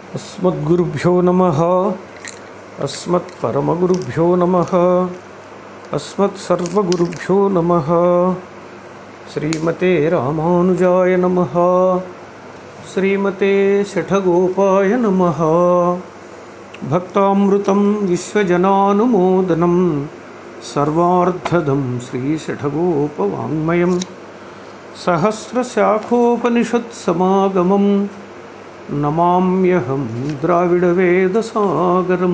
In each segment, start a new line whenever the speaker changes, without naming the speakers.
अस्मद्गुरुभ्यो नमः अस्मत्परमगुरुभ्यो नमः अस्मत्सर्वगुरुभ्यो नमः श्रीमते रामानुजाय नमः श्रीमते शठगोपाय नमः भक्तामृतं विश्वजनानुमोदनं सर्वार्धदं श्रीशठगोपवाङ्मयं सहस्रशाखोपनिषत्समागमं నమామ్యహం ద్రావిడవేదసాగరం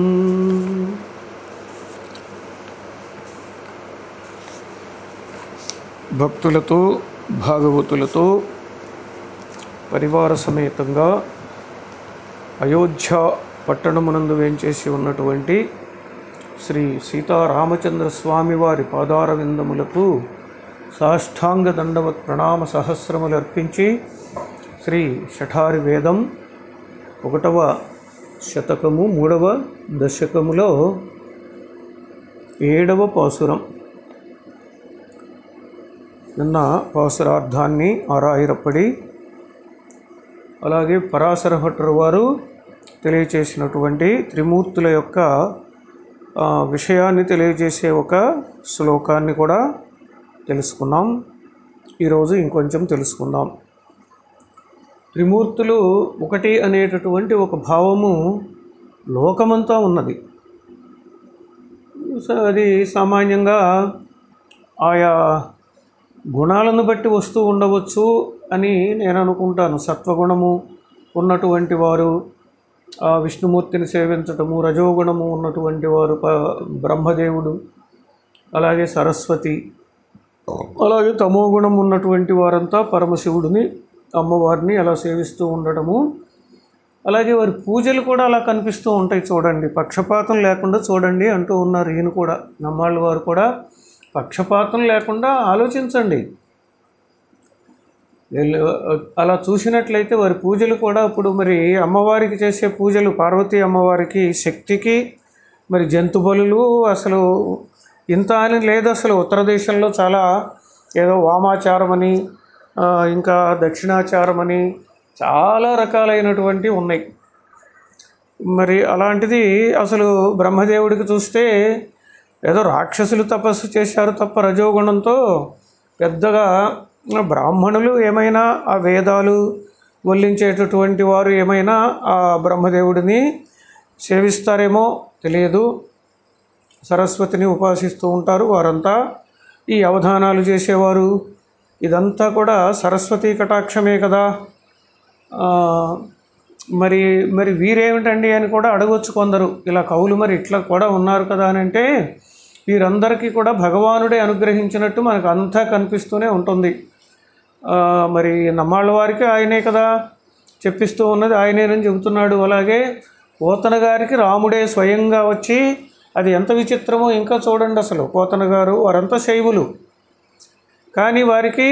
భక్తులతో భాగవతులతో పరివార సమేతంగా అయోధ్య పట్టణమునందు వేంచేసి ఉన్నటువంటి శ్రీ సీతారామచంద్ర స్వామి వారి పాదార విందములకు సాష్టాంగ దండవత్ ప్రణామ సహస్రములు అర్పించి శ్రీ శఠారి వేదం ఒకటవ శతకము మూడవ దశకములో ఏడవ పాసురం నిన్న పాసురార్థాన్ని ఆరాయిరప్పడి అలాగే పరాశర భట్టర్ వారు తెలియచేసినటువంటి త్రిమూర్తుల యొక్క ఆ, విషయాన్ని తెలియజేసే ఒక శ్లోకాన్ని కూడా తెలుసుకున్నాం ఈరోజు ఇంకొంచెం తెలుసుకుందాం త్రిమూర్తులు ఒకటి అనేటటువంటి ఒక భావము లోకమంతా ఉన్నది సో అది సామాన్యంగా ఆయా గుణాలను బట్టి వస్తూ ఉండవచ్చు అని నేను అనుకుంటాను సత్వగుణము ఉన్నటువంటి వారు ఆ విష్ణుమూర్తిని సేవించటము రజోగుణము ఉన్నటువంటి వారు ప బ్రహ్మదేవుడు అలాగే సరస్వతి అలాగే తమోగుణం ఉన్నటువంటి వారంతా పరమశివుడిని అమ్మవారిని అలా సేవిస్తూ ఉండడము అలాగే వారి పూజలు కూడా అలా కనిపిస్తూ ఉంటాయి చూడండి పక్షపాతం లేకుండా చూడండి అంటూ ఉన్నారు ఈయన కూడా నమ్మాళ్ళ వారు కూడా పక్షపాతం లేకుండా ఆలోచించండి వీళ్ళు అలా చూసినట్లయితే వారి పూజలు కూడా ఇప్పుడు మరి అమ్మవారికి చేసే పూజలు పార్వతీ అమ్మవారికి శక్తికి మరి జంతు బలులు అసలు ఇంత అని లేదు అసలు ఉత్తర దేశంలో చాలా ఏదో వామాచారం అని ఆ, ఇంకా దక్షిణాచారం అని చాలా రకాలైనటువంటి ఉన్నాయి మరి అలాంటిది అసలు బ్రహ్మదేవుడికి చూస్తే ఏదో రాక్షసులు తపస్సు చేశారు తప్ప రజోగుణంతో పెద్దగా బ్రాహ్మణులు ఏమైనా ఆ వేదాలు వల్లించేటటువంటి వారు ఏమైనా ఆ బ్రహ్మదేవుడిని సేవిస్తారేమో తెలియదు సరస్వతిని ఉపాసిస్తూ ఉంటారు వారంతా ఈ అవధానాలు చేసేవారు ఇదంతా కూడా సరస్వతీ కటాక్షమే కదా ఆ, మరి మరి వీరేమిటండి అని కూడా అడగొచ్చు కొందరు ఇలా కవులు మరి ఇట్లా కూడా ఉన్నారు కదా అని అంటే వీరందరికీ కూడా భగవానుడే అనుగ్రహించినట్టు మనకు అంతా కనిపిస్తూనే ఉంటుంది ఆ, మరి నమ్మాళ్ళ వారికి ఆయనే కదా చెప్పిస్తూ ఉన్నది ఆయనేనని చెబుతున్నాడు అలాగే పోతన గారికి రాముడే స్వయంగా వచ్చి అది ఎంత విచిత్రమో ఇంకా చూడండి అసలు పోతన గారు వారంతా శైవులు కానీ వారికి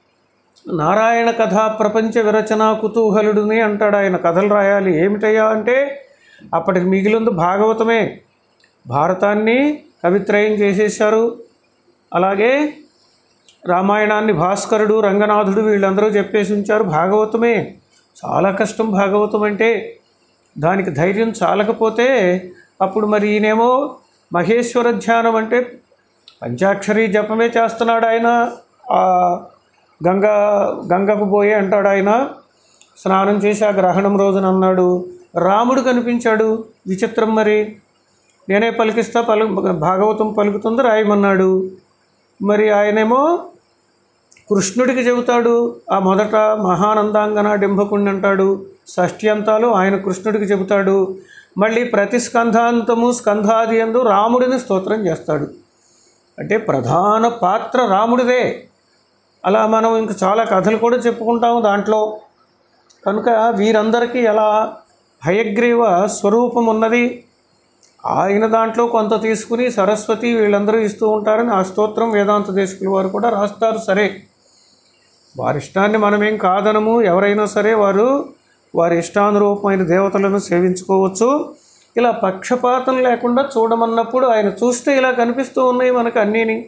నారాయణ కథా ప్రపంచ విరచన కుతూహలుడిని అంటాడు ఆయన కథలు రాయాలి ఏమిటయ్యా అంటే అప్పటికి మిగిలింది భాగవతమే భారతాన్ని కవిత్రయం చేసేశారు అలాగే రామాయణాన్ని భాస్కరుడు రంగనాథుడు వీళ్ళందరూ చెప్పేసి ఉంచారు భాగవతమే చాలా కష్టం భాగవతం అంటే దానికి ధైర్యం చాలకపోతే అప్పుడు మరి ఈయనేమో మహేశ్వర ధ్యానం అంటే పంచాక్షరి జపమే చేస్తున్నాడు ఆయన ఆ గంగా గంగకు పోయి అంటాడు ఆయన స్నానం చేసి ఆ గ్రహణం రోజున అన్నాడు రాముడు కనిపించాడు విచిత్రం మరి నేనే పలికిస్తా పలు భాగవతం పలుకుతుంది రాయమన్నాడు మరి ఆయనేమో కృష్ణుడికి చెబుతాడు ఆ మొదట మహానందాంగన డింభకుండి అంటాడు షష్ఠ్యంతాలు ఆయన కృష్ణుడికి చెబుతాడు మళ్ళీ ప్రతి స్కంధాంతము స్కంధాది ఎందు రాముడిని స్తోత్రం చేస్తాడు అంటే ప్రధాన పాత్ర రాముడిదే అలా మనం ఇంక చాలా కథలు కూడా చెప్పుకుంటాము దాంట్లో కనుక వీరందరికీ ఎలా హయగ్రీవ స్వరూపం ఉన్నది ఆయన దాంట్లో కొంత తీసుకుని సరస్వతి వీళ్ళందరూ ఇస్తూ ఉంటారని ఆ స్తోత్రం వేదాంత దేశకుల వారు కూడా రాస్తారు సరే వారి ఇష్టాన్ని మనమేం కాదనము ఎవరైనా సరే వారు వారి ఇష్టానురూపమైన దేవతలను సేవించుకోవచ్చు ఇలా పక్షపాతం లేకుండా చూడమన్నప్పుడు ఆయన చూస్తే ఇలా కనిపిస్తూ ఉన్నాయి మనకు అన్నీని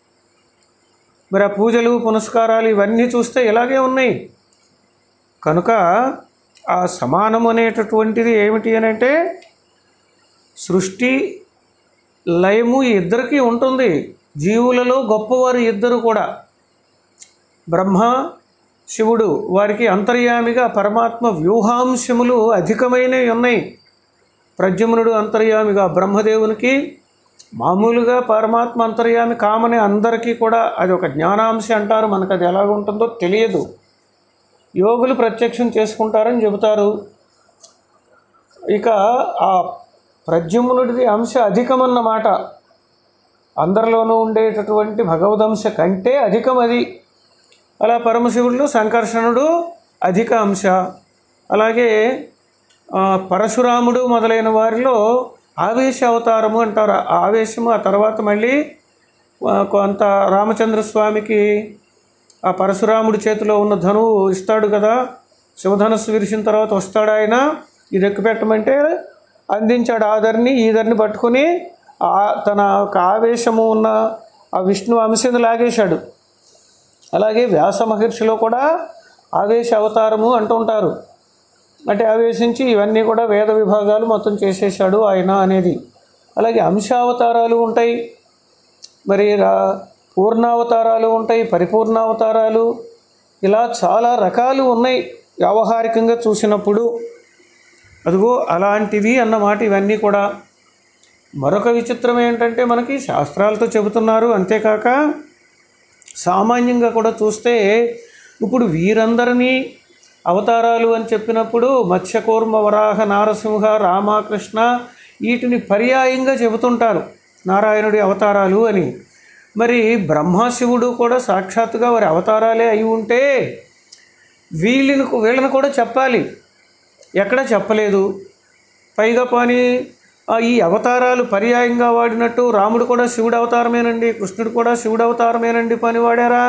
మరి ఆ పూజలు పునస్కారాలు ఇవన్నీ చూస్తే ఇలాగే ఉన్నాయి కనుక ఆ సమానం అనేటటువంటిది ఏమిటి అని అంటే సృష్టి లయము ఈ ఇద్దరికీ ఉంటుంది జీవులలో గొప్పవారు ఇద్దరు కూడా బ్రహ్మ శివుడు వారికి అంతర్యామిగా పరమాత్మ వ్యూహాంశములు అధికమైనవి ఉన్నాయి ప్రద్యుమ్నుడు అంతర్యామిగా బ్రహ్మదేవునికి మామూలుగా పరమాత్మ అంతర్యామి కామని అందరికీ కూడా అది ఒక జ్ఞానాంశ అంటారు మనకు అది ఎలాగ ఉంటుందో తెలియదు యోగులు ప్రత్యక్షం చేసుకుంటారని చెబుతారు ఇక ఆ ప్రద్యుమ్నుడిది అంశ అధికమన్నమాట అందరిలోనూ ఉండేటటువంటి భగవదంశ కంటే అధికం అది అలా పరమశివుడు సంకర్షణుడు అధిక అంశ అలాగే ఆ, పరశురాముడు మొదలైన వారిలో ఆవేశ అవతారము అంటారు ఆ ఆవేశము ఆ తర్వాత మళ్ళీ ఆ, కొంత రామచంద్ర స్వామికి ఆ పరశురాముడి చేతిలో ఉన్న ధనువు ఇస్తాడు కదా శివధనస్సు విరిసిన తర్వాత వస్తాడు ఆయన ఇది ఎక్కు పెట్టమంటే అందించాడు ఆదరిని ఈదరిని పట్టుకుని ఆ తన ఒక ఆవేశము ఉన్న ఆ విష్ణు అంశని లాగేశాడు అలాగే వ్యాస మహర్షిలో కూడా ఆవేశ అవతారము అంటుంటారు అంటే ఆవేశించి ఇవన్నీ కూడా వేద విభాగాలు మొత్తం చేసేసాడు ఆయన అనేది అలాగే అంశావతారాలు ఉంటాయి మరి రా పూర్ణావతారాలు ఉంటాయి పరిపూర్ణావతారాలు ఇలా చాలా రకాలు ఉన్నాయి వ్యావహారికంగా చూసినప్పుడు అదిగో అలాంటివి అన్నమాట ఇవన్నీ కూడా మరొక విచిత్రం ఏంటంటే మనకి శాస్త్రాలతో చెబుతున్నారు అంతేకాక సామాన్యంగా కూడా చూస్తే ఇప్పుడు వీరందరినీ అవతారాలు అని చెప్పినప్పుడు మత్స్యకూర్మ వరాహ నారసింహ రామకృష్ణ వీటిని పర్యాయంగా చెబుతుంటారు నారాయణుడి అవతారాలు అని మరి బ్రహ్మశివుడు కూడా సాక్షాత్తుగా వారి అవతారాలే అయి ఉంటే వీళ్ళని వీళ్ళని కూడా చెప్పాలి ఎక్కడ చెప్పలేదు పైగా పని ఆ, ఈ అవతారాలు పర్యాయంగా వాడినట్టు రాముడు కూడా శివుడు అవతారమేనండి కృష్ణుడు కూడా శివుడు అవతారమేనండి పని వాడారా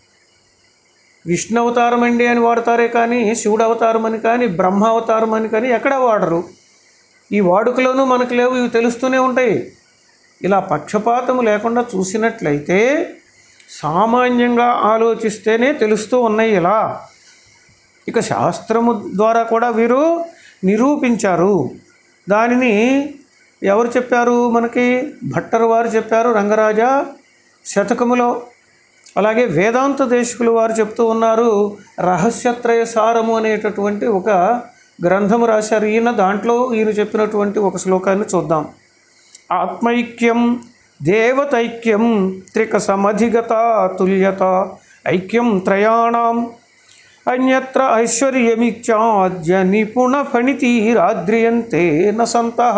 విష్ణు అవతారం అండి అని వాడతారే కానీ శివుడు అవతారం అని కానీ బ్రహ్మ అవతారం అని కానీ ఎక్కడ వాడరు ఈ వాడుకలోనూ మనకు లేవు ఇవి తెలుస్తూనే ఉంటాయి ఇలా పక్షపాతము లేకుండా చూసినట్లయితే సామాన్యంగా ఆలోచిస్తేనే తెలుస్తూ ఉన్నాయి ఇలా ఇక శాస్త్రము ద్వారా కూడా వీరు నిరూపించారు దానిని ఎవరు చెప్పారు మనకి భట్టరు వారు చెప్పారు రంగరాజ శతకములో అలాగే వేదాంత దేశకులు వారు చెప్తూ ఉన్నారు రహస్యత్రయ సారము అనేటటువంటి ఒక గ్రంథము రాశారు ఈయన దాంట్లో ఈయన చెప్పినటువంటి ఒక శ్లోకాన్ని చూద్దాం ఆత్మైక్యం దేవతైక్యం త్రిక సమధిగత తుల్యత ఐక్యం త్రయాణం అన్యత్ర ఐశ్వర్యమిచ్చాద్య నిపుణ ఫణితీరాద్రియంతే న సంతః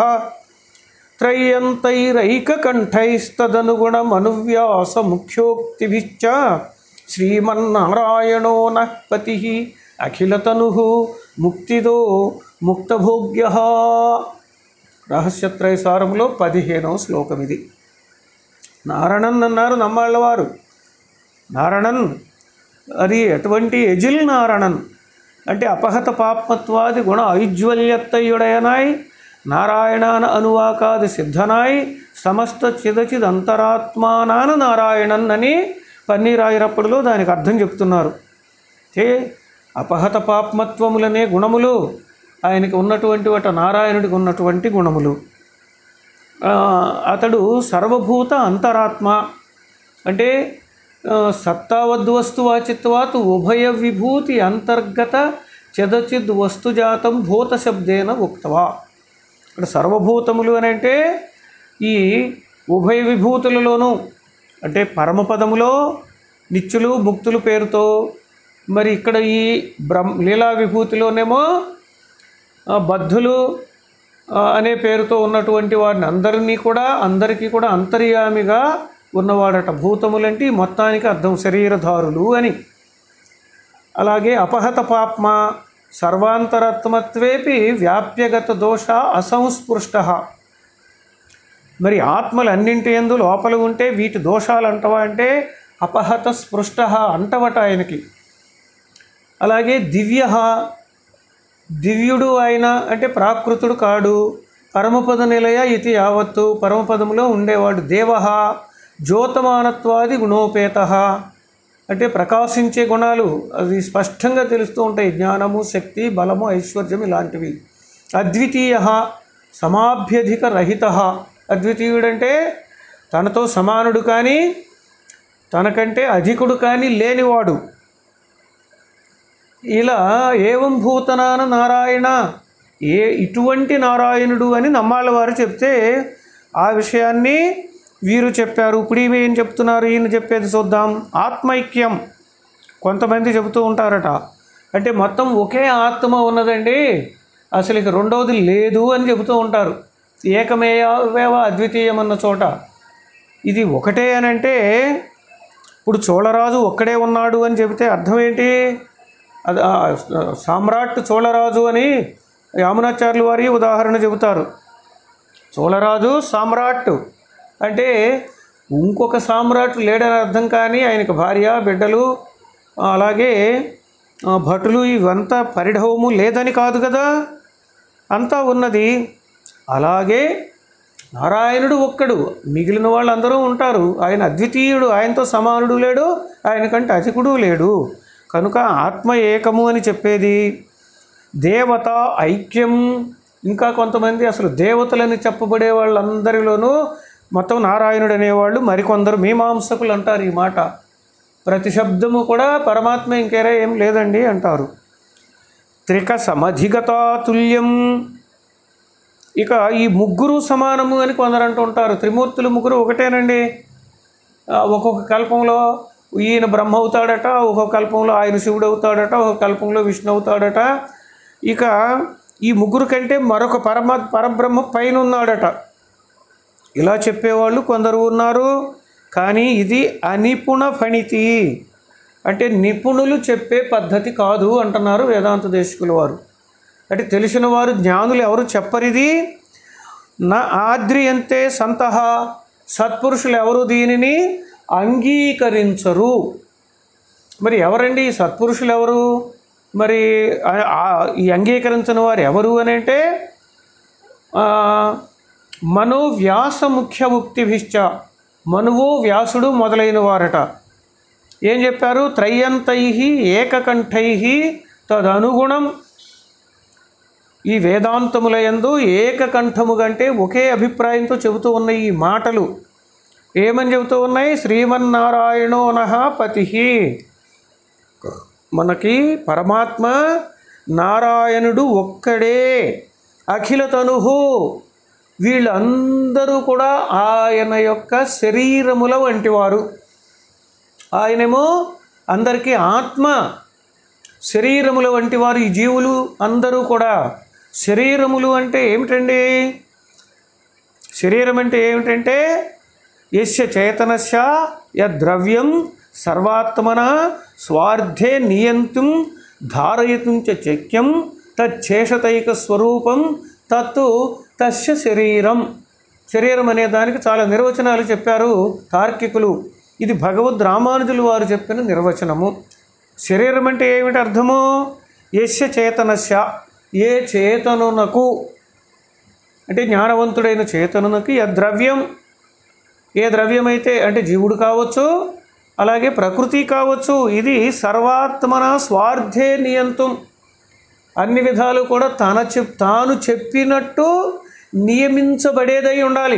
త్రయ్యంతైరైకకంఠైస్తదనుగుణమనువ్యాస ముఖ్యోక్తిభిశ్చ శ్రీమన్నారాయణో నః పతి అఖిలతను ముక్తిదో ముక్తభోగ్య రహస్యత్రయ సారములో పదిహేనవ శ్లోకం ఇది నారాయణన్ అన్నారు నమ్మాళ్ళవారు నారాయణన్ అది ఎటువంటి ఎజిల్ నారాయణన్ అంటే అపహత పాప్మత్వాది గుణ ఐజ్వల్యత్తయుడయనాయ్ నారాయణాన అనువాకాది సిద్ధనాయ్ సమస్త చిదచిద్ అంతరాత్మానాన నారాయణన్ అని పన్నీరాయిరప్పుడులో దానికి అర్థం చెప్తున్నారు ఏ అపహత పాప్మత్వములనే గుణములు ఆయనకి ఉన్నటువంటి వాట నారాయణుడికి ఉన్నటువంటి గుణములు ఆ, అతడు సర్వభూత అంతరాత్మ అంటే ఆ, సత్తావద్వస్తు వాచిత్వాత్ ఉభయ విభూతి అంతర్గత చదచిద్ వస్తుజాతం భూత శబ్దేన ఉక్తవా ఇక్కడ సర్వభూతములు అని అంటే ఈ ఉభయ విభూతులలోనూ అంటే పరమపదములో నిత్యులు ముక్తులు పేరుతో మరి ఇక్కడ ఈ బ్రహ్మ లీలా విభూతిలోనేమో ఆ, బద్ధులు ఆ, అనే పేరుతో ఉన్నటువంటి వారిని అందరినీ కూడా అందరికీ కూడా అంతర్యామిగా ఉన్నవాడట భూతములంటే ఈ మొత్తానికి అర్థం శరీరధారులు అని అలాగే అపహత పాప్మ సర్వాంతరత్మత్వేపి వ్యాప్యగత దోష అసంస్పృష్ట మరి ఆత్మలన్నింటి ఎందు లోపల ఉంటే వీటి దోషాలు అంటవా అంటే అపహత స్పృష్ట అంటవట ఆయనకి అలాగే దివ్య దివ్యుడు ఆయన అంటే ప్రాకృతుడు కాడు పరమపద నిలయ ఇది యావత్తు పరమపదములో ఉండేవాడు దేవ జ్యోతమానత్వాది గుణోపేత అంటే ప్రకాశించే గుణాలు అవి స్పష్టంగా తెలుస్తూ ఉంటాయి జ్ఞానము శక్తి బలము ఐశ్వర్యం ఇలాంటివి అద్వితీయ సమాభ్యధిక రహిత అద్వితీయుడంటే తనతో సమానుడు కానీ తనకంటే అధికుడు కానీ లేనివాడు ఇలా ఏవం భూతనాన నారాయణ ఏ ఇటువంటి నారాయణుడు అని నమ్మాళ్ళ వారు చెప్తే ఆ విషయాన్ని వీరు చెప్పారు ఇప్పుడు ఈమె ఏం చెప్తున్నారు ఈయన చెప్పేది చూద్దాం ఆత్మైక్యం కొంతమంది చెబుతూ ఉంటారట అంటే మొత్తం ఒకే ఆత్మ ఉన్నదండి అసలు ఇక రెండవది లేదు అని చెబుతూ ఉంటారు ఏకమేవ అద్వితీయం అన్న చోట ఇది ఒకటే అని అంటే ఇప్పుడు చోళరాజు ఒక్కడే ఉన్నాడు అని చెబితే అర్థం ఏంటి అది ఆ సామ్రాట్ చోళరాజు అని యామునాచార్యులు వారి ఉదాహరణ చెబుతారు చోళరాజు సామ్రాట్ అంటే ఇంకొక సామ్రాట్ లేడని అర్థం కానీ ఆయనకు భార్య బిడ్డలు అలాగే ఆ, భటులు ఇవంతా పరిఢవము లేదని కాదు కదా అంతా ఉన్నది అలాగే నారాయణుడు ఒక్కడు మిగిలిన వాళ్ళందరూ ఉంటారు ఆయన అద్వితీయుడు ఆయనతో సమానుడు లేడు ఆయన కంటే అధికుడు లేడు కనుక ఆత్మ ఏకము అని చెప్పేది దేవత ఐక్యం ఇంకా కొంతమంది అసలు దేవతలని చెప్పబడే వాళ్ళందరిలోనూ మొత్తం నారాయణుడు అనేవాళ్ళు మరికొందరు మీమాంసకులు అంటారు ఈ మాట ప్రతి శబ్దము కూడా పరమాత్మ ఇంకేరే ఏం లేదండి అంటారు త్రిక సమధిగతాతుల్యం ఇక ఈ ముగ్గురు సమానము అని కొందరు అంటూ ఉంటారు త్రిమూర్తులు ముగ్గురు ఒకటేనండి ఆ, ఒక్కొక్క కల్పంలో ఈయన బ్రహ్మ అవుతాడట ఒక్కొక్క కల్పంలో ఆయన శివుడు అవుతాడట ఒక్కొక్క కల్పంలో విష్ణు అవుతాడట ఇక ఈ ముగ్గురు కంటే మరొక పరమ పరబ్రహ్మ పైన ఉన్నాడట ఇలా చెప్పేవాళ్ళు కొందరు ఉన్నారు కానీ ఇది అనిపుణ ఫణితి అంటే నిపుణులు చెప్పే పద్ధతి కాదు అంటున్నారు వేదాంత దేశకుల వారు అంటే తెలిసిన వారు జ్ఞానులు ఎవరు చెప్పరిది నా ఆద్రియంతే సంతహ సత్పురుషులు ఎవరు దీనిని అంగీకరించరు మరి ఎవరండి ఈ సత్పురుషులు ఎవరు మరి ఆ- ఆ- ఈ అంగీకరించని వారు ఎవరు అని అంటే ఆ, మను వ్యాస ముఖ్య ముక్తిభిశ్చ మనువు వ్యాసుడు మొదలైన వారట ఏం చెప్పారు త్రయంతై ఏకకంఠై తదనుగుణం ఈ వేదాంతముల యందు ఏకకంఠము కంటే ఒకే అభిప్రాయంతో చెబుతూ ఉన్న ఈ మాటలు ఏమని చెబుతూ ఉన్నాయి శ్రీమన్నారాయణో నః పతి మనకి పరమాత్మ నారాయణుడు ఒక్కడే అఖిల తనుహు వీళ్ళందరూ కూడా ఆయన యొక్క శరీరముల వంటివారు ఆయనేమో అందరికీ ఆత్మ శరీరముల వంటి వారు ఈ జీవులు అందరూ కూడా శరీరములు అంటే ఏమిటండి శరీరం అంటే ఏమిటంటే యస్య చేతనస్య యద్రవ్యం సర్వాత్మన స్వార్థే నియంతుం ధారయతుం చ శక్యం తచ్చేషతైక స్వరూపం తత్తు తస్య శరీరం శరీరం అనే దానికి చాలా నిర్వచనాలు చెప్పారు తార్కికులు ఇది భగవద్ రామానుజులు వారు చెప్పిన నిర్వచనము శరీరం అంటే ఏమిటి అర్థము యస్య చేతనస్య ఏ చేతనునకు అంటే జ్ఞానవంతుడైన చేతనునకి ఆ ద్రవ్యం ఏ ద్రవ్యమైతే అంటే జీవుడు కావచ్చు అలాగే ప్రకృతి కావచ్చు ఇది సర్వాత్మన స్వార్థే నియంతం అన్ని విధాలు కూడా తన చెప్ తాను చెప్పినట్టు నియమించబడేదై ఉండాలి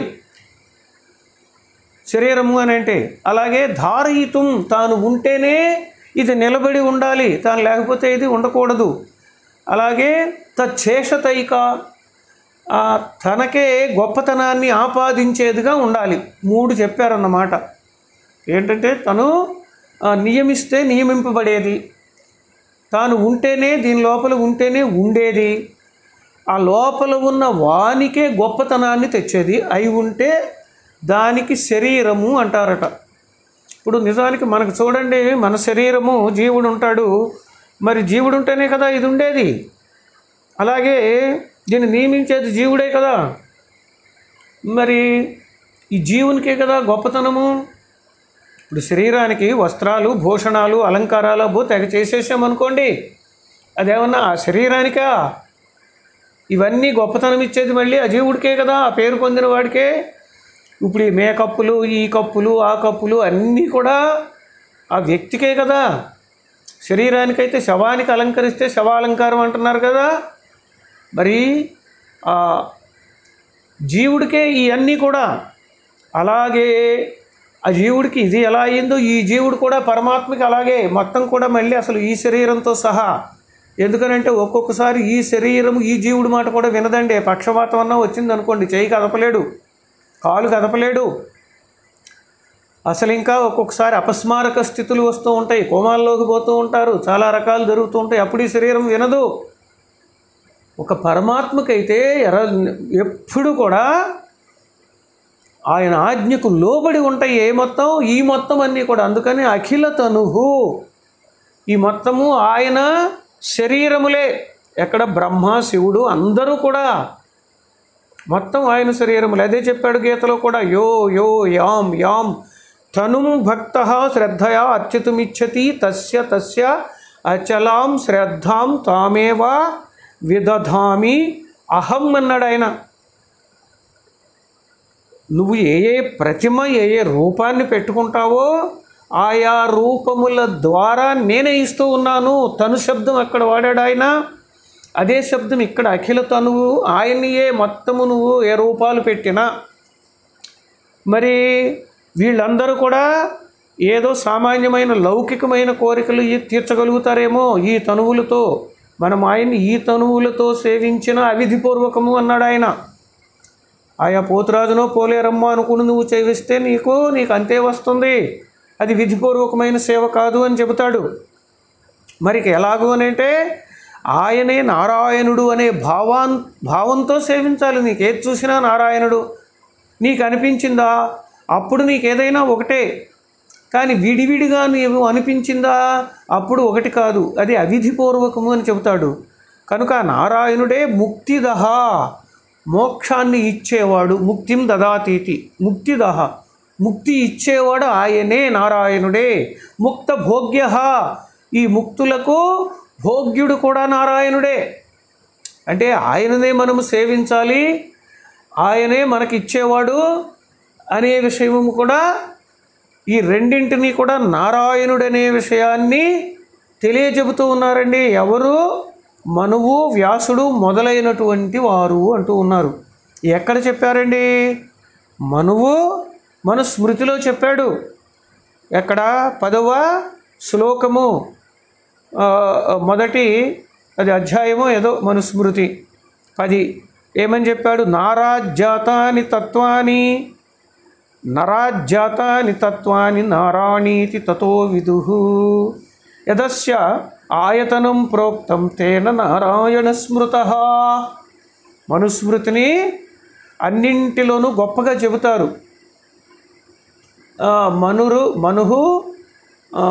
శరీరము అని అంటే అలాగే ధారయితం తాను ఉంటేనే ఇది నిలబడి ఉండాలి తాను లేకపోతే ఇది ఉండకూడదు అలాగే తచ్చేషతైక ఆ తనకే గొప్పతనాన్ని ఆపాదించేదిగా ఉండాలి మూడు చెప్పారన్నమాట ఏంటంటే తను ఆ, నియమిస్తే నియమింపబడేది తాను ఉంటేనే దీని లోపల ఉంటేనే ఉండేది ఆ లోపల ఉన్న వానికే గొప్పతనాన్ని తెచ్చేది అయి ఉంటే దానికి శరీరము అంటారట ఇప్పుడు నిజానికి మనకు చూడండి మన శరీరము జీవుడు ఉంటాడు మరి జీవుడు ఉంటేనే కదా ఇది ఉండేది అలాగే దీన్ని నియమించేది జీవుడే కదా మరి ఈ జీవునికే కదా గొప్పతనము ఇప్పుడు శరీరానికి వస్త్రాలు భూషణాలు అలంకారాలు అబ్బో తెగ చేసేసామనుకోండి అదేమన్నా ఆ శరీరానికా ఇవన్నీ గొప్పతనం ఇచ్చేది మళ్ళీ ఆ జీవుడికే కదా ఆ పేరు పొందిన వాడికే ఇప్పుడు ఈ మేకప్పులు ఈ కప్పులు ఆ కప్పులు అన్నీ కూడా ఆ వ్యక్తికే కదా శరీరానికైతే శవానికి అలంకరిస్తే శవాలంకారం అంటున్నారు కదా మరి ఆ జీవుడికే ఇవన్నీ కూడా అలాగే ఆ జీవుడికి ఇది ఎలా అయిందో ఈ జీవుడు కూడా పరమాత్మకి అలాగే మొత్తం కూడా మళ్ళీ అసలు ఈ శరీరంతో సహా ఎందుకనంటే ఒక్కొక్కసారి ఈ శరీరం ఈ జీవుడి మాట కూడా వినదండి పక్షవాతం అన్నా వచ్చింది అనుకోండి చేయి కదపలేడు కాలు కదపలేడు అసలు ఇంకా ఒక్కొక్కసారి అపస్మారక స్థితులు వస్తూ ఉంటాయి కోమాల్లోకి పోతూ ఉంటారు చాలా రకాలు జరుగుతూ ఉంటాయి అప్పుడు ఈ శరీరం వినదు ఒక పరమాత్మకైతే ఎర ఎప్పుడు కూడా ఆయన ఆజ్ఞకు లోబడి ఉంటాయి ఏ మొత్తం ఈ మొత్తం అన్నీ కూడా అందుకని అఖిల తనుహు ఈ మొత్తము ఆయన శరీరములే ఎక్కడ బ్రహ్మ శివుడు అందరూ కూడా మొత్తం ఆయన శరీరములు అదే చెప్పాడు గీతలో కూడా యో యో యాం యాం తనుం భక్త శ్రద్ధయా అర్చితుమిచ్చతి తస్య తస్య అచలాం శ్రద్ధాం తామేవ విదధామి అహం అన్నాడు ఆయన నువ్వు ఏ ఏ ప్రతిమ ఏ ఏ రూపాన్ని పెట్టుకుంటావో ఆయా రూపముల ద్వారా నేనే ఇస్తూ ఉన్నాను తను శబ్దం అక్కడ వాడాడు ఆయన అదే శబ్దం ఇక్కడ అఖిల తనువు ఆయనయే మొత్తము నువ్వు ఏ రూపాలు పెట్టినా మరి వీళ్ళందరూ కూడా ఏదో సామాన్యమైన లౌకికమైన కోరికలు ఈ తీర్చగలుగుతారేమో ఈ తనువులతో మనం ఆయన్ని ఈ తనువులతో సేవించిన అవిధిపూర్వకము అన్నాడు ఆయన ఆయా పోతురాజునో పోలేరమ్మో అనుకుని నువ్వు సేవిస్తే నీకు నీకు అంతే వస్తుంది అది విధిపూర్వకమైన సేవ కాదు అని చెబుతాడు మరి ఎలాగూ అని అంటే ఆయనే నారాయణుడు అనే భావాన్ భావంతో సేవించాలి నీకు ఏది చూసినా నారాయణుడు నీకు అనిపించిందా అప్పుడు నీకు ఏదైనా ఒకటే కానీ విడివిడిగా నీవు అనిపించిందా అప్పుడు ఒకటి కాదు అది అవిధిపూర్వకము అని చెబుతాడు కనుక నారాయణుడే ముక్తిదహ మోక్షాన్ని ఇచ్చేవాడు ముక్తిం దదాతీతి ముక్తిదహ ముక్తి ఇచ్చేవాడు ఆయనే నారాయణుడే ముక్త భోగ్య ఈ ముక్తులకు భోగ్యుడు కూడా నారాయణుడే అంటే ఆయననే మనము సేవించాలి ఆయనే మనకి ఇచ్చేవాడు అనే విషయము కూడా ఈ రెండింటినీ కూడా నారాయణుడనే విషయాన్ని తెలియజెబుతూ ఉన్నారండి ఎవరు మనువు వ్యాసుడు మొదలైనటువంటి వారు అంటూ ఉన్నారు ఎక్కడ చెప్పారండి మనువు మన స్మృతిలో చెప్పాడు ఎక్కడ పదవ శ్లోకము ఆ, మొదటి అది అధ్యాయము ఏదో మనుస్మృతి పది ఏమని చెప్పాడు నారాజ్యాతాని తత్వాని నరాజ్యాతాని తత్వాని నారాణీతి తతో విదు యదస్య ఆయతనం ప్రోక్తం తేన నారాయణ స్మృత మనుస్మృతిని అన్నింటిలోనూ గొప్పగా చెబుతారు ఆ, మనురు మనుహు ఆ,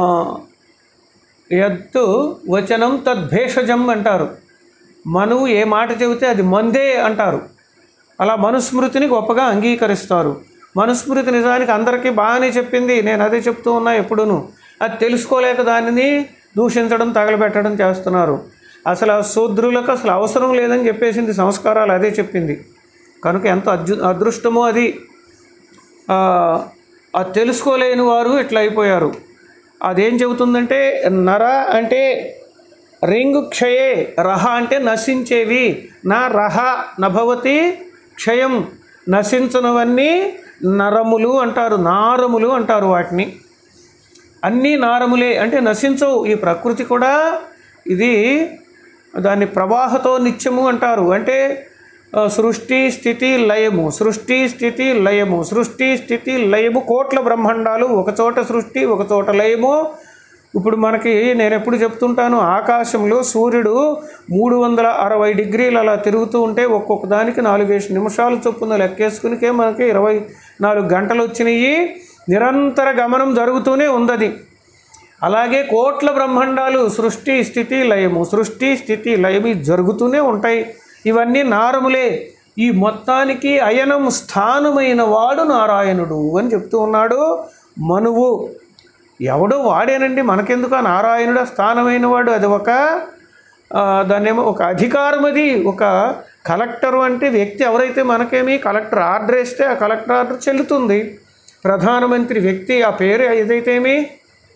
యత్తు వచనం తద్భేషజం అంటారు మనువు ఏ మాట చెబితే అది మందే అంటారు అలా మనుస్మృతిని గొప్పగా అంగీకరిస్తారు మనుస్మృతి నిజానికి అందరికీ బాగానే చెప్పింది నేను అదే చెప్తూ ఉన్నా ఎప్పుడూను అది తెలుసుకోలేక దానిని దూషించడం తగలబెట్టడం చేస్తున్నారు అసలు ఆ శూద్రులకు అసలు అవసరం లేదని చెప్పేసింది సంస్కారాలు అదే చెప్పింది కనుక ఎంత అద్భు అదృష్టమో అది ఆ, అది తెలుసుకోలేని వారు ఇట్లా అయిపోయారు అదేం చెబుతుందంటే నర అంటే రింగు క్షయే రహ అంటే నశించేవి నా రహ నభవతి క్షయం నశించనవన్నీ నరములు అంటారు నారములు అంటారు వాటిని అన్నీ నారములే అంటే నశించవు ఈ ప్రకృతి కూడా ఇది దాన్ని ప్రవాహతో నిత్యము అంటారు అంటే ఆ, సృష్టి స్థితి లయము సృష్టి స్థితి లయము సృష్టి స్థితి లయము కోట్ల బ్రహ్మాండాలు ఒక చోట సృష్టి ఒక చోట లయము ఇప్పుడు మనకి నేను ఎప్పుడు చెప్తుంటాను ఆకాశంలో సూర్యుడు మూడు వందల అరవై డిగ్రీలు అలా తిరుగుతూ ఉంటే ఒక్కొక్క దానికి నాలుగేసి నిమిషాలు చొప్పున లెక్కేసుకునికే మనకి ఇరవై నాలుగు గంటలు వచ్చినాయి నిరంతర గమనం జరుగుతూనే ఉందది అలాగే కోట్ల బ్రహ్మాండాలు సృష్టి స్థితి లయము సృష్టి స్థితి లయము ఇవి జరుగుతూనే ఉంటాయి ఇవన్నీ నారములే ఈ మొత్తానికి అయనం స్థానమైన వాడు నారాయణుడు అని చెప్తూ ఉన్నాడు మనువు ఎవడో వాడేనండి మనకెందుకు ఆ నారాయణుడు ఆ స్థానమైన వాడు అది ఒక ఆ, దాన్నేమో ఒక అధికారం అది ఒక కలెక్టర్ అంటే వ్యక్తి ఎవరైతే మనకేమి కలెక్టర్ ఆర్డర్ ఇస్తే ఆ కలెక్టర్ ఆర్డర్ చెల్లుతుంది ప్రధానమంత్రి వ్యక్తి ఆ పేరు ఏదైతేమి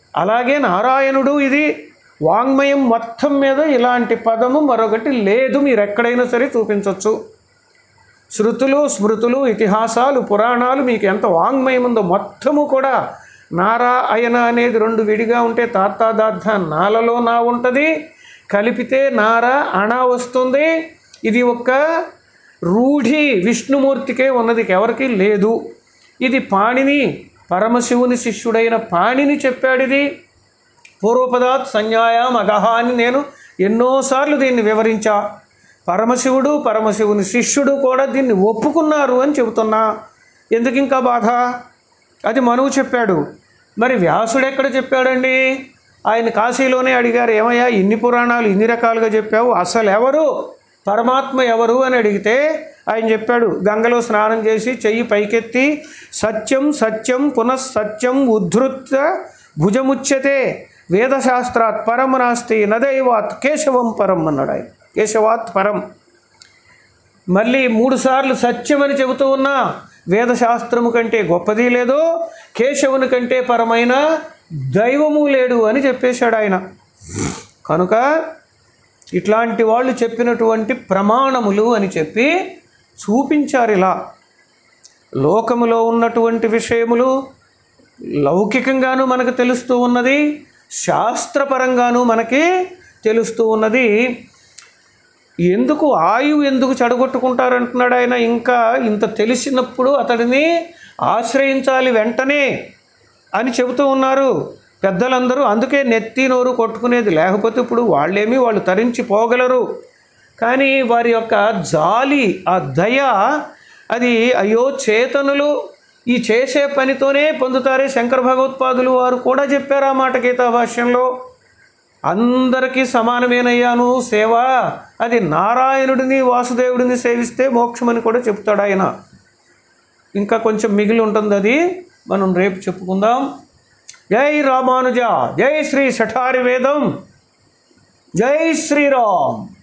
అలాగే నారాయణుడు ఇది వాంగ్మయం మొత్తం మీద ఇలాంటి పదము మరొకటి లేదు మీరు ఎక్కడైనా సరే చూపించవచ్చు శృతులు స్మృతులు ఇతిహాసాలు పురాణాలు మీకు ఎంత వాంగ్మయం ఉందో మొత్తము కూడా నారాయణ అనేది రెండు విడిగా ఉంటే తాత్తాదార్థ నాలలో నా ఉంటుంది కలిపితే నార అణ వస్తుంది ఇది ఒక రూఢి విష్ణుమూర్తికే ఉన్నది ఎవరికి లేదు ఇది పాణిని పరమశివుని శిష్యుడైన పాణిని చెప్పాడు ఇది పూర్వపదాత్ సంజ్ఞాయాం అగహ అని నేను ఎన్నోసార్లు దీన్ని వివరించా పరమశివుడు పరమశివుని శిష్యుడు కూడా దీన్ని ఒప్పుకున్నారు అని చెబుతున్నా ఎందుకు ఇంకా బాధ అది మనువు చెప్పాడు మరి వ్యాసుడు ఎక్కడ చెప్పాడండి ఆయన కాశీలోనే అడిగారు ఏమయ్యా ఇన్ని పురాణాలు ఇన్ని రకాలుగా చెప్పావు అసలు ఎవరు పరమాత్మ ఎవరు అని అడిగితే ఆయన చెప్పాడు గంగలో స్నానం చేసి చెయ్యి పైకెత్తి సత్యం సత్యం పునఃసత్యం ఉద్ధృత భుజముచ్యతే వేదశాస్త్రాత్ పరం నాస్తి నదైవాత్ కేశవం పరం అన్నాడు ఆయన కేశవాత్ పరం మళ్ళీ మూడుసార్లు సత్యమని చెబుతూ ఉన్నా వేదశాస్త్రము కంటే గొప్పది లేదు కేశవుని కంటే పరమైన దైవము లేడు అని చెప్పేశాడు ఆయన కనుక ఇట్లాంటి వాళ్ళు చెప్పినటువంటి ప్రమాణములు అని చెప్పి చూపించారు ఇలా లోకములో ఉన్నటువంటి విషయములు లౌకికంగాను మనకు తెలుస్తూ ఉన్నది శాస్త్రపరంగాను మనకి తెలుస్తూ ఉన్నది ఎందుకు ఆయువు ఎందుకు చెడగొట్టుకుంటారంటున్నాడు ఆయన ఇంకా ఇంత తెలిసినప్పుడు అతడిని ఆశ్రయించాలి వెంటనే అని చెబుతూ ఉన్నారు పెద్దలందరూ అందుకే నెత్తి నోరు కొట్టుకునేది లేకపోతే ఇప్పుడు వాళ్ళేమీ వాళ్ళు తరించి పోగలరు కానీ వారి యొక్క జాలి ఆ దయ అది అయ్యో చేతనులు ఈ చేసే పనితోనే పొందుతారే శంకర భగవత్పాదులు వారు కూడా చెప్పారు ఆ మాట గీతా భాష్యంలో అందరికీ సమానమేనయ్యాను సేవ అది నారాయణుడిని వాసుదేవుడిని సేవిస్తే మోక్షమని కూడా చెప్తాడు ఆయన ఇంకా కొంచెం మిగిలి ఉంటుంది అది మనం రేపు చెప్పుకుందాం జై రామానుజ జై శ్రీ శఠారి వేదం జై శ్రీరామ్